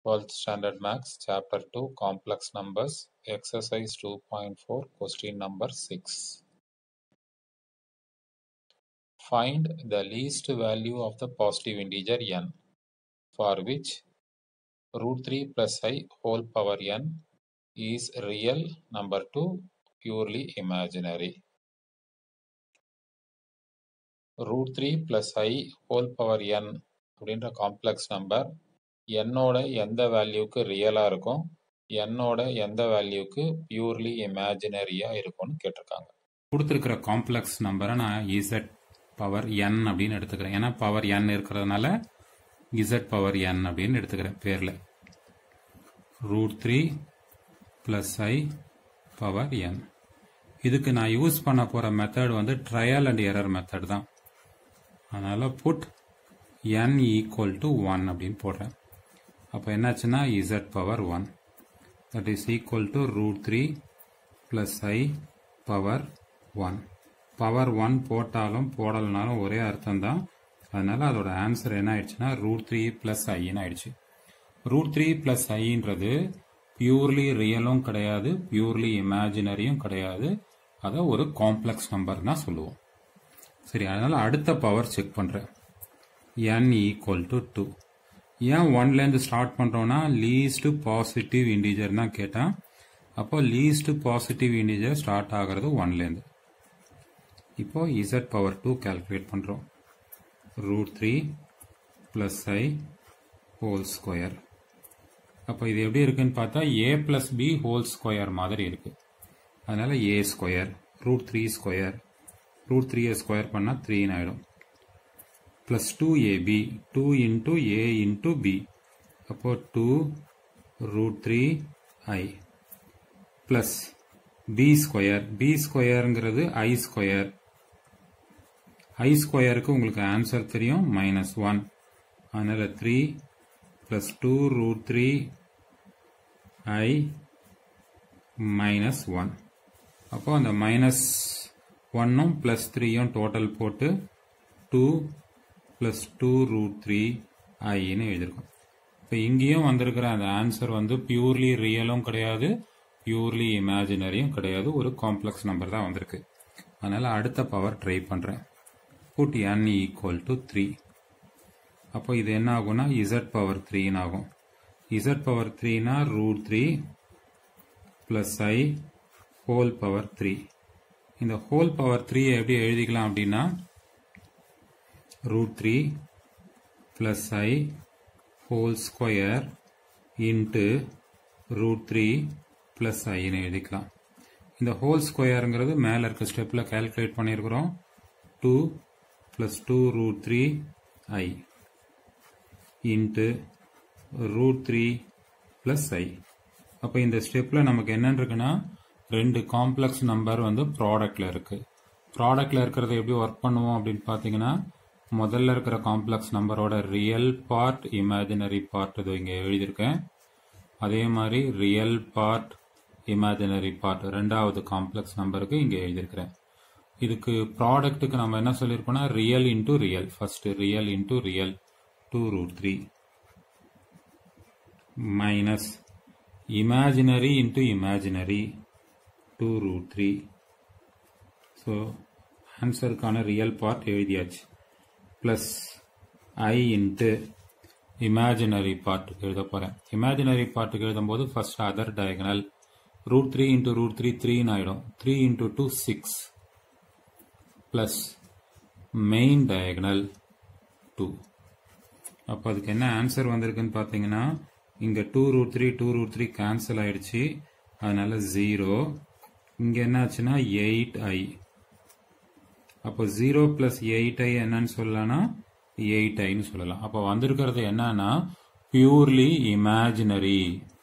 12th Standard Max, Chapter 2, Complex Numbers, Exercise 2.4, Question number 6. Find the least value of the positive integer n, for which root 3 plus i whole power n is real number 2, purely imaginary. root 3 plus i whole power n அப்படின்ற complex number என்னோட எந்த வேல்யூக்கு ரியலா இருக்கும் என்னோட எந்த வேல்யூக்கு purely இமேஜினரியா இருக்கும்னு கேட்டிருக்காங்க கொடுத்துருக்கிற காம்ப்ளெக்ஸ் நம்பரை நான் இசட் பவர் என் அப்படின்னு எடுத்துக்கிறேன் ஏன்னா பவர் என் இருக்கிறதுனால இசட் பவர் என் அப்படின்னு எடுத்துக்கிறேன் பேரில் root three plus i power n இதுக்கு நான் யூஸ் பண்ண போகிற மெத்தட் வந்து ட்ரையல் அண்ட் எரர் மெத்தட் தான் அதனால் put n equal to one அப்படின்னு போடுறேன் அப்போ என்னாச்சுன்னா z power one that is equal to root three plus i power one power one போட்டாலும் போடலனாலும் ஒரே அர்த்தம் தான் அதனால அதோட ஆன்சர் என்ன ஆயிடுச்சுன்னா ரூட் த்ரீ ப்ளஸ் ஐன்னு ஆயிடுச்சு ரூட் த்ரீ ப்ளஸ் ஐன்றது பியூர்லி ரியலும் கிடையாது பியூர்லி இமேஜினரியும் கிடையாது அதை ஒரு காம்ப்ளெக்ஸ் நம்பர் தான் சொல்லுவோம் சரி அதனால அடுத்த பவர் செக் பண்றேன் n ஈக்குவல் டு டூ ஏன் ஒன்லேருந்து ஸ்டார்ட் பண்றோம்னா லீஸ்ட் பாசிட்டிவ் இன்டிஜர் தான் கேட்டேன் அப்போ லீஸ்ட் பாசிட்டிவ் இன்டிஜர் ஸ்டார்ட் ஆகிறது ஒன்லேருந்து இப்போ இசட் பவர் டூ கால்குலேட் பண்றோம் root three plus i whole square அப்போ இது எப்படி இருக்குன்னு பார்த்தா a plus b whole square மாதிரி இருக்கு அதனால a square root three square root த்ரீயை ஸ்கொயர் பண்ணால் த்ரீன்னு ஆயிடும் plus two a b two into a into b அப்போ two root three i plus b square b ஸ்கொயருங்கிறது ஐ ஸ்கொயர் ஐ ஸ்கொயருக்கு உங்களுக்கு ஆன்சர் தெரியும் மைனஸ் ஒன் அதனால three plus two root three i minus one அப்போ அந்த மைனஸ் ஒன்னும் plus த்ரீயும் டோட்டல் போட்டு two plus two root three ஐன்னு எழுதியிருக்கோம் இப்போ இங்கேயும் வந்திருக்கிற அந்த ஆன்சர் வந்து பியூர்லி ரியலும் கிடையாது பியூர்லி இமேஜினரியும் கிடையாது ஒரு காம்ப்ளெக்ஸ் நம்பர் தான் வந்திருக்கு அதனால அடுத்த பவர் ட்ரை பண்ணுறேன் put n equal to three அப்போ இது என்ன ஆகும்னா இசட் பவர் த்ரீன்னு ஆகும் இசட் பவர் த்ரீனா root three plus i whole power three இந்த ஹோல் பவர் த்ரீ எப்படி எழுதிக்கலாம் அப்படின்னா root 3 plus i whole square into root 3 plus i ன்னு எழுதிக்கலாம் இந்த ஹோல் ஸ்கொயருங்கிறது மேலே இருக்க ஸ்டெப்பில் கால்குலேட் பண்ணியிருக்கிறோம் two plus two root three i into root three plus i அப்போ இந்த ஸ்டெப்பில் நமக்கு என்னன்னு இருக்குன்னா ரெண்டு காம்ப்ளெக்ஸ் நம்பர் வந்து ப்ராடக்டில் இருக்குது ப்ராடக்டில் இருக்கிறத எப்படி ஒர்க் பண்ணுவோம் அப்படின்னு பார்த்தீங்கன்னா முதல்ல இருக்கிற காம்ப்ளெக்ஸ் நம்பரோட ரியல் பார்ட் இமேஜினரி பார்ட் இது இங்கே எழுதியிருக்கேன் அதே மாதிரி ரியல் பார்ட் இமேஜினரி பார்ட் ரெண்டாவது காம்ப்ளெக்ஸ் நம்பருக்கு இங்கே எழுதியிருக்கிறேன் இதுக்கு ப்ராடக்ட்டுக்கு நம்ம என்ன சொல்லியிருக்கோம்னா real into real first real into real two root three minus imaginary into imaginary two root three so ஆன்சருக்கான ரியல் பார்ட் எழுதியாச்சு plus i into imaginary part எழுத போகிறேன் இமேஜினரி பார்ட்டுக்கு எழுதும்போது first other diagonal root three into root three த்ரீன்னு ஆகிடும் three into two six plus main diagonal two அப்போ அதுக்கு என்ன ஆன்சர் வந்திருக்குன்னு பார்த்தீங்கன்னா இங்கே two root three two root three cancel ஆயிடுச்சு அதனால ஜீரோ இங்கே என்ன ஆச்சுன்னா எயிட் ஐ அப்போ ஜீரோ பிளஸ் எயிட் ஐ என்னன்னு சொல்லலாம்னா எயிட் ஐன்னு சொல்லலாம் அப்போ வந்திருக்கிறது என்னன்னா பியூர்லி இமேஜினரி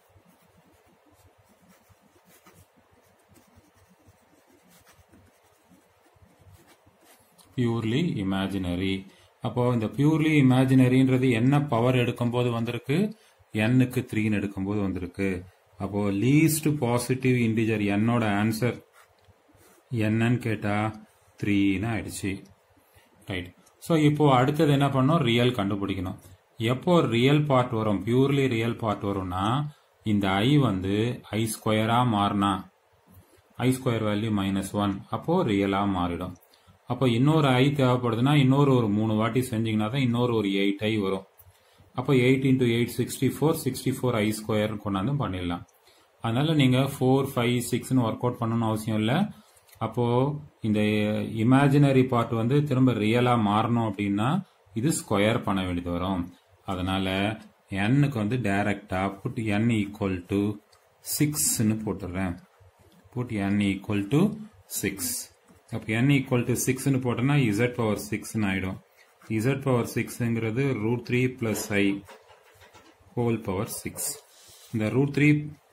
பியூர்லி இமேஜினரி அப்போ இந்த பியூர்லி இமேஜினரின்றது என்ன பவர் எடுக்கும்போது வந்திருக்கு எண்ணுக்கு த்ரீன்னு எடுக்கும்போது வந்திருக்கு அப்போ லீஸ்ட் பாசிட்டிவ் இன்டிஜர் என்னோட ஆன்சர் என்னன்னு கேட்டா த்ரீன்னு ஆயிடுச்சு ரைட் ஸோ இப்போ அடுத்தது என்ன பண்ணோம் ரியல் கண்டுபிடிக்கணும் எப்போ ரியல் பார்ட் வரும் பியூர்லி ரியல் பார்ட் வரும்னா இந்த ஐ வந்து ஐ ஸ்கொயரா மாறினா i square value minus one அப்போ ரியலா மாறிடும் அப்போ இன்னொரு ஐ தேவைப்படுதுன்னா இன்னொரு ஒரு மூணு வாட்டி செஞ்சீங்கன்னா தான் இன்னொரு ஒரு எயிட் ஐ வரும் அப்போ eight into eight sixty four sixty four i square கொண்டாந்து பண்ணிடலாம் அதனால நீங்க ஃபோர் ஃபைவ் சிக்ஸ்னு ஒர்க் அவுட் பண்ணணும்னு அவசியம் இல்லை அப்போ இந்த இமேஜினரி பார்ட் வந்து திரும்ப ரியலா மாறணும் அப்படின்னா இது ஸ்கொயர் பண்ண வேண்டியது வரும் அதனால எண்ணுக்கு வந்து டைரக்டா புட் என் ஈக்குவல் டு சிக்ஸ்ன்னு போட்டுடுறேன் put n equal to six அப்போ என் ஈக்குவல் டு சிக்ஸ்னு போட்டோன்னா இசட் பவர் சிக்ஸ்னு ஆயிடும் இசட் பவர் சிக்ஸ்ங்கிறது root three plus i whole power six இந்த root three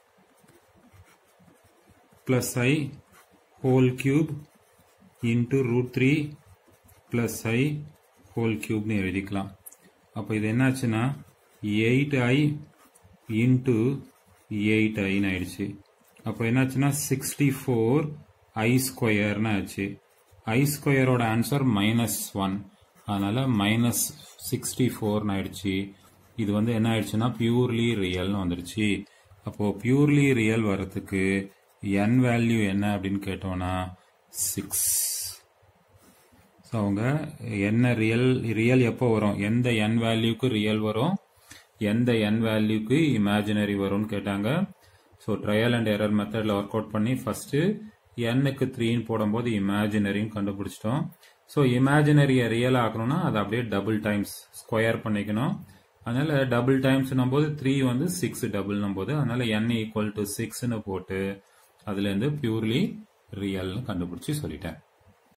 plus i whole cube into root three plus i whole கியூப்னு எழுதிக்கலாம் அப்போ இது என்னாச்சுன்னா எயிட் ஐ இன்ட்டு எயிட் ஐன்னு ஆயிடுச்சு அப்போ என்னாச்சுன்னா சிக்ஸ்டி ஃபோர் ஐ ஸ்கொயர்னு ஆச்சு ஐ ஸ்கொயரோட ஆன்சர் மைனஸ் ஒன் அதனால மைனஸ் சிக்ஸ்டி ஃபோர்னு ஆயிடுச்சு இது வந்து என்ன ஆயிடுச்சுன்னா பியூர்லி ரியல்னு வந்துடுச்சு அப்போ பியூர்லி ரியல் வர்றதுக்கு என் வேல்யூ என்ன அப்படின்னு கேட்டோம்னா சிக்ஸ் ஸோ அவங்க என்ன ரியல் ரியல் எப்போ வரும் எந்த என் வேல்யூக்கு ரியல் வரும் எந்த என் வேல்யூக்கு இமேஜினரி வரும்னு கேட்டாங்க ஸோ ட்ரையல் அண்ட் எரர் மெத்தடில் ஒர்க் அவுட் பண்ணி ஃபர்ஸ்ட் எண்ணுக்கு த்ரீன்னு போடும்போது இமேஜினரியும் கண்டுபிடிச்சிட்டோம் ஸோ இமேஜினரியை ரியல் ஆக்கணும்னா அதை அப்படியே டபுள் டைம்ஸ் ஸ்கொயர் பண்ணிக்கணும் அதனால டபுள் டைம்ஸ்னும் போது த்ரீ வந்து சிக்ஸ் டபுள்னும் போது அதனால என் ஈக்குவல் டு சிக்ஸ்னு போட்டு அதுலேருந்து பியூர்லி ரியல்னு கண்டுபிடிச்சி சொல்லிட்டேன்